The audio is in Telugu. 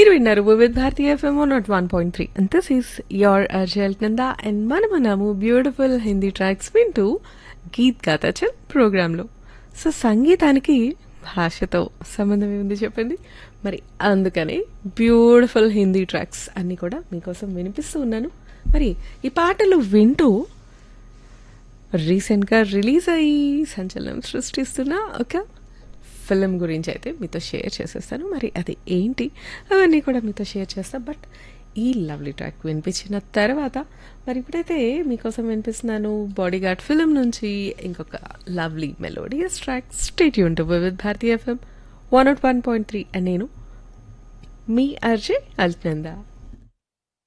మీరు విన్నారు Vividh Bharati FM naught one point three and this is your RJ Nanda and మనమన్నాము బ్యూటిఫుల్ హిందీ ట్రాక్స్ వింటూ గీత్ గాతా చల్ ప్రోగ్రాంలో సో సంగీతానికి భాషతో సంబంధం ఏముంది చెప్పండి మరి అందుకని బ్యూటిఫుల్ హిందీ ట్రాక్స్ అన్నీ కూడా మీకోసం వినిపిస్తూ ఉన్నాను మరి ఈ పాటలు వింటూ రీసెంట్గా రిలీజ్ అయ్యి సంచలనం సృష్టిస్తున్న ఒక ఫిలిం గురించి అయితే మీతో షేర్ చేసేస్తాను మరి అది ఏంటి అవన్నీ కూడా మీతో షేర్ చేస్తా బట్ ఈ లవ్లీ ట్రాక్ వినిపించిన తర్వాత మరి ఇప్పుడైతే మీకోసం వినిపిస్తున్నాను బాడీ గార్డ్ ఫిలిం నుంచి ఇంకొక లవ్లీ మెలోడియస్ ట్రాక్ స్టేట్ యూన్ to with Bharati FM one naught one point three and నేను మీ అర్జే అల్నందా